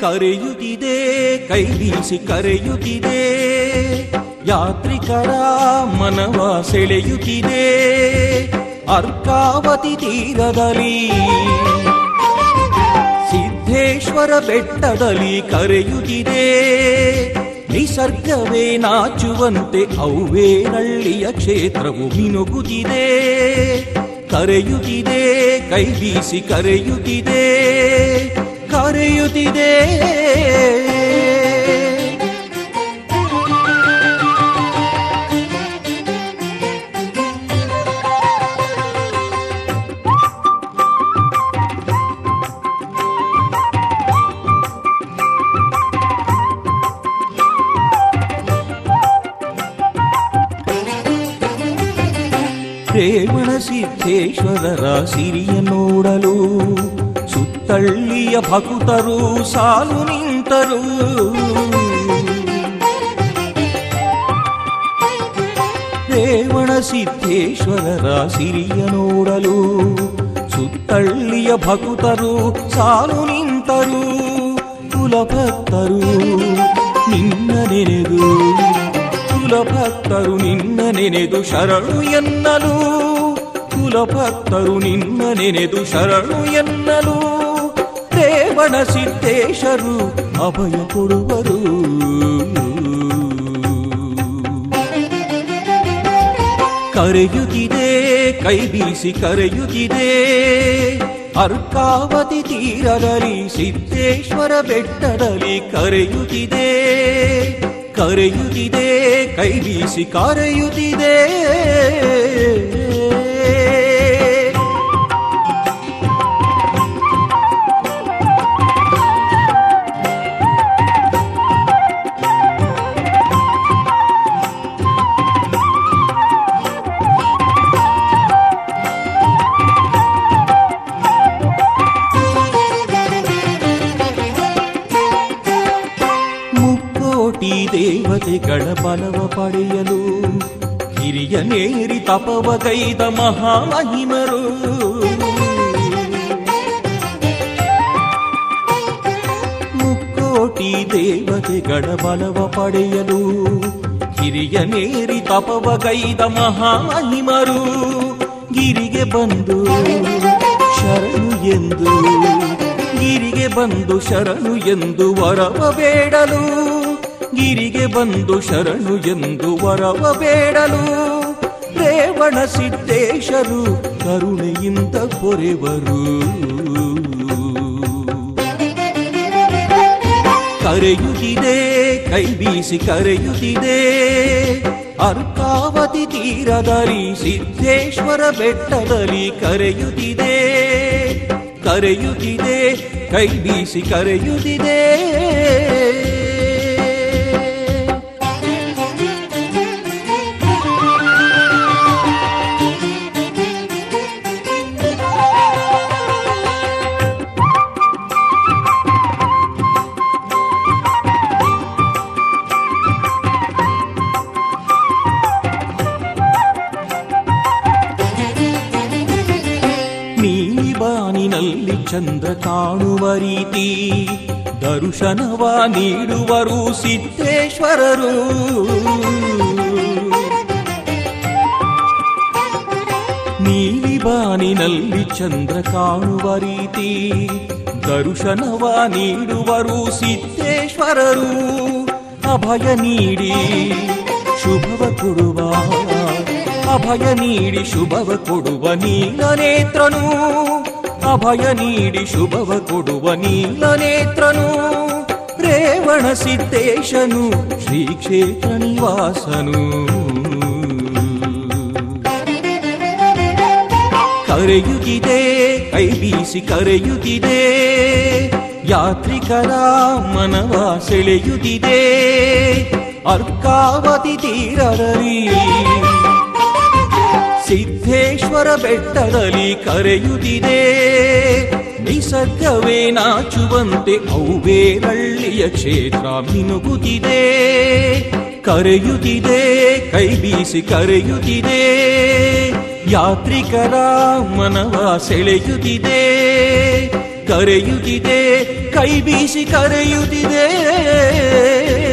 ಕರೆಯುತ್ತಿದೆ ಕೈ ಬೀಸಿ ಕರೆಯುತ್ತಿದೆ ಯಾತ್ರಿಕರ ಮನವ ಸೆಳೆಯುತ್ತಿದೆ ಅರ್ಕಾವತಿ ತೀರದಲ್ಲಿ ಸಿದ್ಧೇಶ್ವರ ಬೆಟ್ಟದಲ್ಲಿ ಕರೆಯುತ್ತಿದೆ ನಿಸರ್ಗವೇ ನಾಚುವಂತೆ ಔವೇನಳ್ಳಿಯ ಕ್ಷೇತ್ರವು ಮಿನುಗುತ್ತಿದೆ ಕರೆಯುತ್ತಿದೆ ಕೈ ಬೀಸಿ ಕರೆಯುತ್ತಿದೆ ಕರೆಯುತ್ತಿದೆ ರೇವಣ ಸಿದ್ದೇಶ್ವರರ ಸಿರಿಯ ನೋಡಲು ಸುತ್ತಳ್ಳಿಯ ಭಕುತರು ಸಾಲು ನಿಂತರು ರೇವಣ ಸಿದ್ದೇಶ್ವರರ ಸಿರಿಯ ನೋಡಲು ಸುತ್ತಳ್ಳಿಯ ಭಕುತರು ಸಾಲು ನಿಂತರು ಕುಲಭಕ್ತರು ನಿನ್ನ ನೆನೆದು ಕುಲಭಕ್ತರು ನಿನ್ನ ನೆನೆದು ಶರಣು ಎನ್ನಲು ಕುಲಭಕ್ತರು ನಿನ್ನ ನೆನೆದು ಶರಣು ಎನ್ನಲು ರೇವಣ ಸಿದ್ದೇಶರು ಅಭಯ ಕೊಡುವರು ಕರೆಯುತ್ತಿದೆ ಕೈ ಬೀಸಿ ಕರೆಯುತ್ತಿದೆ ಅರ್ಕಾವತಿ ತೀರದಲ್ಲಿ ಸಿದ್ದೇಶ್ವರ ಬೆಟ್ಟದಲ್ಲಿ ಕರೆಯುತ್ತಿದೆ ಕರೆಯುತ್ತಿದೆ ಕೈ ಬೀಸಿ ಕರೆಯುತ್ತಿದೆ ಮುಕ್ಕೋಟಿ ದೇವತೆಗಳ ಬಲವ ಪಡೆಯಲು ಹಿರಿಯ ನೇರಿ ತಪವಗೈದ ಮಹಾಮಹಿಮರು ಮುಕ್ಕೋಟಿ ದೇವತೆಗಳ ಬಲವ ಪಡೆಯಲು ಹಿರಿಯ ನೇರಿ ತಪವಗೈದ ಮಹಾಮಹಿಮರು ಗಿರಿಗೆ ಬಂದು ಶರಣು ಎಂದು ಗಿರಿಗೆ ಬಂದು ಶರಣು ಎಂದು ವರವ ಬೇಡಲು ಗಿರಿಗೆ ಬಂದು ಶರಣು ಎಂದು ವರವ ಬೇಡಲು ರೇವಣ ಸಿದ್ದೇಶರು ಕರುಣೆಯಿಂದ ಕೊರೆವರು ಕರೆಯುತ್ತಿದೆ ಕೈ ಬೀಸಿ ಕರೆಯುತ್ತಿದೆ ಅರ್ಕಾವತಿ ತೀರದಲ್ಲಿ ಸಿದ್ದೇಶ್ವರ ಬೆಟ್ಟದಲ್ಲಿ ಕರೆಯುತ್ತಿದೆ ಕರೆಯುತ್ತಿದೆ ಕೈ ಬೀಸಿ ಕರೆಯುತ್ತಿದೆ ನೀಲಿ ಬಾನಿನಲ್ಲಿ ಚಂದ್ರ ಕಾಣುವ ರೀತಿ ದರ್ಶನವ ನೀಡುವರು ಸಿದ್ದೇಶ್ವರರು ನೀಲಿ ಬಾನಿನಲ್ಲಿ ಚಂದ್ರ ಕಾಣುವ ರೀತಿ ದರ್ಶನವ ನೀಡುವರು ಸಿದ್ದೇಶ್ವರರು ಅಭಯ ನೀಡಿ ಶುಭವ ಕೊಡುವ ಅಭಯ ನೀಡಿ ಶುಭವ ಕೊಡುವ ನೀಲ ನೇತ್ರನು ಅಭಯ ನೀಡಿ ಶುಭವ ಕೊಡುವ ನೀಲ ನೇತ್ರನು ರೇವಣ ಸಿದ್ದೇಶನು ಶ್ರೀ ಕ್ಷೇತ್ರ ನಿವಾಸನು ಕರೆಯುತ್ತಿದೆ ಕೈ ಬೀಸಿ ಕರೆಯುತ್ತಿದೆ ಯಾತ್ರಿಕರ ಮನವ ಸೆಳೆಯುತ್ತಿದೆ ಅರ್ಕಾವತಿ ತೀರದಲ್ಲಿ ಸಿದ್ದೇಶ್ವರ ಬೆಟ್ಟದಲ್ಲಿ ಕರೆಯುತ್ತಿದೆ ನಿಸರ್ಗವೇ ನಾಚುವಂತೆ ಔವೇರಳ್ಳಿಯ ಕ್ಷೇತ್ರ ಮಿನುಗುತ್ತಿದೆ ಕರೆಯುತ್ತಿದೆ ಕೈ ಬೀಸಿ ಕರೆಯುತ್ತಿದೆ ಯಾತ್ರಿಕರ ಮನವ ಸೆಳೆಯುತ್ತಿದೆ ಕರೆಯುತ್ತಿದೆ ಕೈ ಬೀಸಿ ಕರೆಯುತ್ತಿದೆ